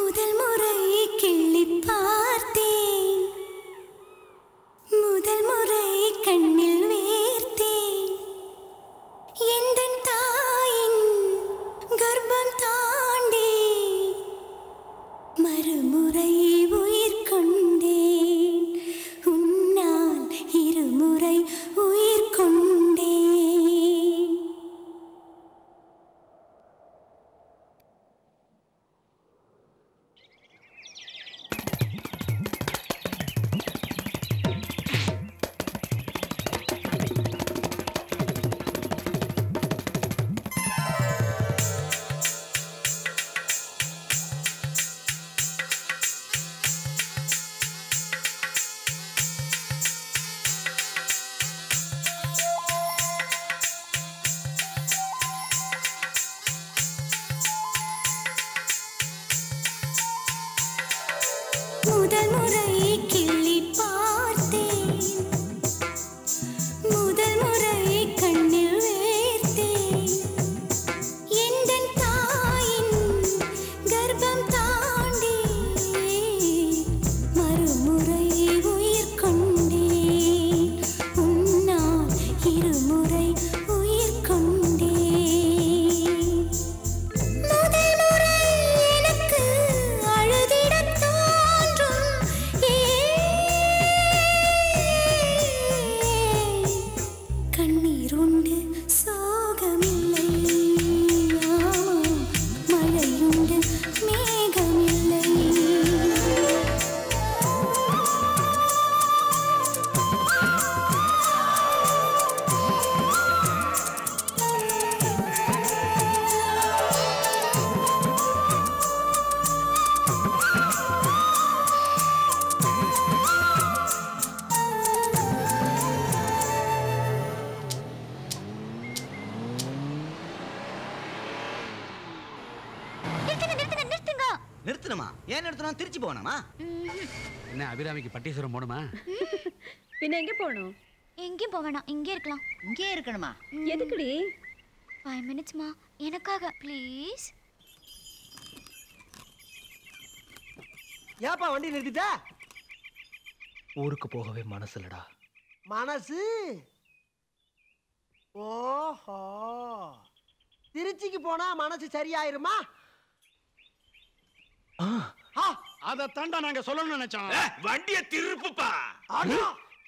முதல் முறை கிள்ளி பார்த்தேன் முதல் முறை கண்ணில் வேர்த்தேன் எந்தன் தாயின் கர்ப்பம் தாண்டி மறுமுறை உயிர் கொண்டேன் உன்னால் இருமுறை உயிர் கொண்டேன் முதல் முறை கிள்ளி பார்த்தேன் முதல் முறை கண்ணில் வேர்த்தேன் எந்தன் தாயின் கர்ப்பம் தாண்டி மறுமுறை உயிர் கொண்டேன் உன்னால் இருமுறை உயிர் கொண்டேன் முதல் முறை எனக்கு அழுதிடத் தோன்றும் ஏன் கண்ணீர் உண்டு சோகமில்லை ஆமாம், மழையுண்டு மேகமில்லை நிறுத்துங்க நிறுத்துங்க நிறுத்துங்க நிறுத்தணுமா ஏன் நிறுத்தணும் திருச்சி போகணுமா என்ன அபிராமிக்கு பட்டீஸ்வரம் போணுமா பின்ன எங்க போகணும் எங்கேயும் போக வேணாம் இங்கே இருக்கலாம் இங்கே இருக்கணுமா எதுக்குடி ஃபைவ் மினிட்ஸ்மா எனக்காக ப்ளீஸ் ஏப்பா வண்டி நிறுத்திட்ட ஊருக்கு போகவே மனசு இல்லடா மனசு ஓஹோ திருச்சிக்கு போனா மனசு சரியாயிருமா ஆ, அதை தாண்டா நாங்க சொல்லணும்னு நினைச்சோம் வண்டிய திருப்புப்பா அண்ணா.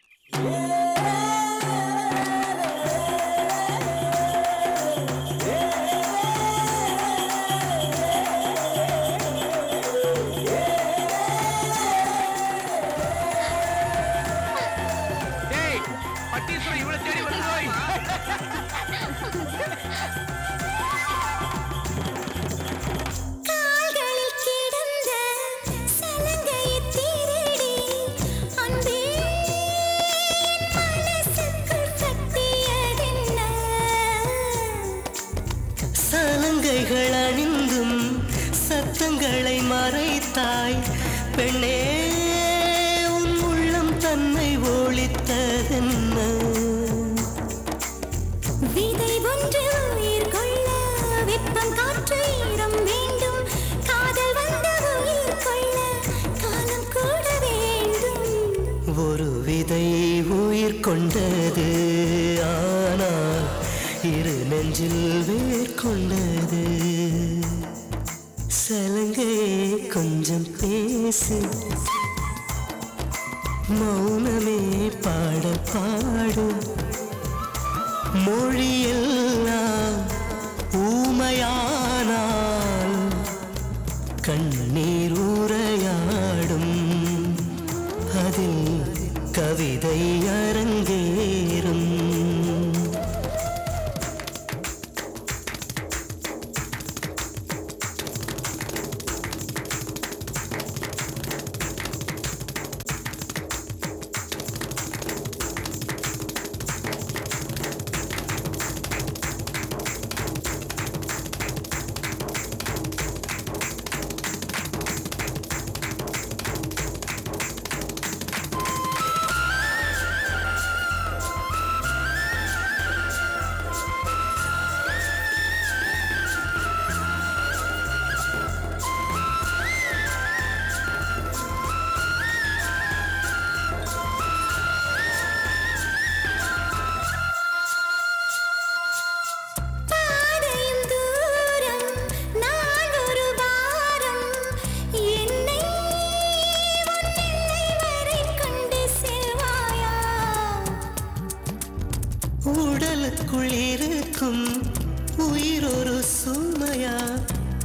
டேய் பட்டீஸ்வரம் இவ்வளவு தேடி வருதோய் கால்களில் கிடந்த சலங்கையைத் திருடி, அன்பே என் மனசுக்குள் கட்டியதென்ன? சலங்கைகள் அணிந்தும் சத்தங்களை மறைத்தாய் பெண்ணே உன் உள்ளம் தன்னை ஒழித்ததென்ன விதை ஒன்று உயிர் கொள்ள, வெப்பம் காற்று ஈரம் வேண்டும். காதல் வந்த உயிர் கொள்ள, காலம் கூட வேண்டும் ஒரு விதை உயிர் கொண்டது ஆனால் இரு நெஞ்சில் வேர் கொண்டது சலங்கையே கொஞ்சம் பேசு மௌனமே பாட பாடு மொழியெல்லாம் ஊமையானால் கண்ணீர் உரையாடும் அதில் கவிதை அரங்கேறும்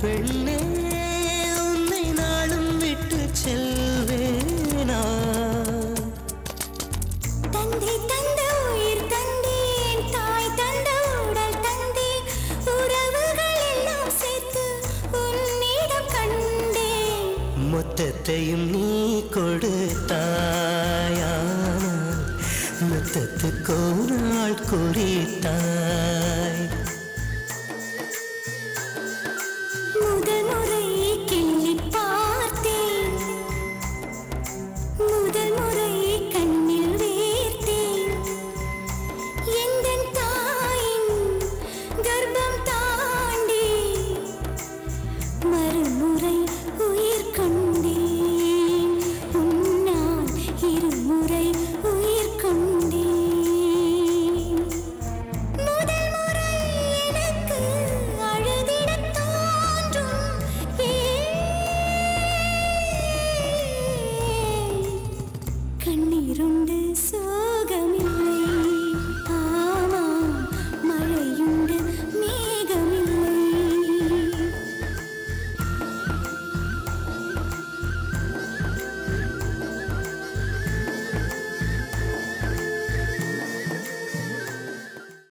பெண்ணே உன்னை நாளும் விட்டு செல்வேனா தந்தை தந்த உயிர் தந்தேன் தாய் தந்த உடல் தந்தேன் உறவுகள் எல்லாம் சேர்த்து உன்னிடம் கண்டேன் மொத்தத்தையும் நீ கொடுத்தாயானால் மொத்தத்துக்கு ஒரு நாள் குறித்தாய்